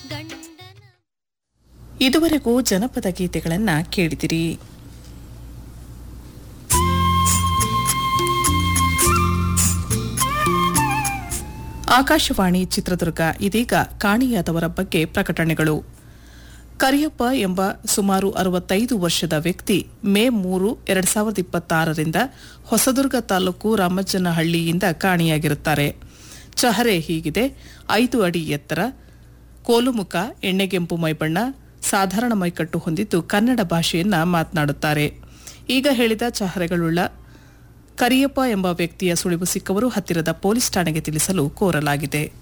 ಗಂಡನ ಇದುವರೆಗೂ ಜನಪದ ಗೀತೆಗಳನ್ನ ಕೇಳಿದಿರಿ ಆಕಾಶವಾಣಿ ಚಿತ್ರದುರ್ಗ ಇದೀಗ ಕಾಣಿಯಾದವರ ಬಗ್ಗೆ ಪ್ರಕಟಣೆಗಳು ಕರಿಯಪ್ಪ ಎಂಬ ಸುಮಾರು ಅರವತ್ತೈದು ವರ್ಷದ ವ್ಯಕ್ತಿ ಮೇ ಮೂರು ಎರಡ್ ಸಾವಿರದ ಇಪ್ಪತ್ತಾರರಿಂದ ಹೊಸದುರ್ಗ ತಾಲೂಕು ರಾಮಜ್ಜನಹಳ್ಳಿಯಿಂದ ಕಾಣೆಯಾಗಿರುತ್ತಾರೆ ಚಹರೆ ಹೀಗಿದೆ ಐದು ಅಡಿ ಎತ್ತರ ಕೋಲುಮುಖ ಎಣ್ಣೆಗೆಂಪು ಮೈಬಣ್ಣ ಸಾಧಾರಣ ಮೈಕಟ್ಟು ಹೊಂದಿದ್ದು ಕನ್ನಡ ಭಾಷೆಯನ್ನ ಮಾತನಾಡುತ್ತಾರೆ ಈಗ ಹೇಳಿದ ಚಹರೆಗಳುಳ್ಳ ಕರಿಯಪ್ಪ ಎಂಬ ವ್ಯಕ್ತಿಯ ಸುಳಿವು ಸಿಕ್ಕವರು ಹತ್ತಿರದ ಪೊಲೀಸ್ ಠಾಣೆಗೆ ತಿಳಿಸಲು ಕೋರಲಾಗಿದೆ